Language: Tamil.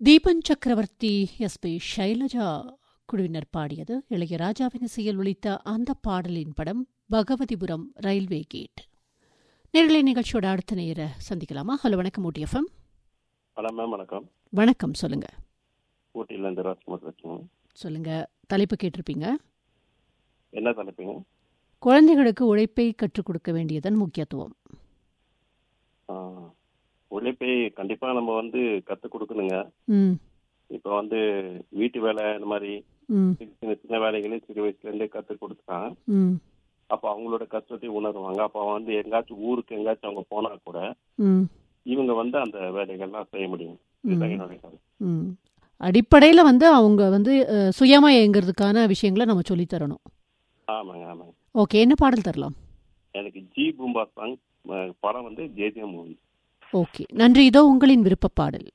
தீபன் சக்கரவர்த்தி எஸ் பி ஷைலஜா குழுவினர் பாடியது இளையராஜாவின் இசையில் ஒலித்த அந்த பாடலின் படம் பகவதிபுரம் ரயில்வே கேட் நேரலை நிகழ்ச்சியோட அடுத்த நேர சந்திக்கலாமா ஹலோ வணக்கம் ஊட்டி எஃப்எம் ஹலோ மேம் வணக்கம் வணக்கம் சொல்லுங்க ஊட்டியிலேருந்து ராஜ்குமார் பேசுங்க சொல்லுங்க தலைப்பு கேட்டிருப்பீங்க என்ன தலைப்புங்க குழந்தைகளுக்கு உழைப்பை கற்றுக் கொடுக்க வேண்டியதன் முக்கியத்துவம் ஆ, உழைப்பை கண்டிப்பாக நம்ம வந்து கற்றுக் கொடுக்கணுங்க ம் இப்போ வந்து வீட்டு வேலை இந்த மாதிரி ம் சின்ன சின்ன வேலைகளையும் சிறு வயசுலேருந்தே கற்றுக் கொடுத்தா ம் அப்போ அவங்களோட கஷ்டத்தையும் உணருவாங்க அப்போ வந்து எங்காச்சும் ஊருக்கு எங்காச்சும் அவங்க போனால் கூட ம் இவங்க வந்து அந்த வேலைகள்லாம் செய்ய முடியும் இதுதான் என்னுடைய கருத்து. ம் அடிப்படையில் வந்து அவங்க வந்து அஹ், சுயமா இயங்குறதுக்கான விஷயங்களை நம்ம சொல்லித் தரணும் ஆமாங்க ஆமாங்க ஓகே என்ன பாடல் தரலாம் எனக்கு ஜி பூம்பா சாங் படம் வந்து ஜேஜே மூவி ஓகே நன்றி இதோ உங்களின் விருப்ப பாடல்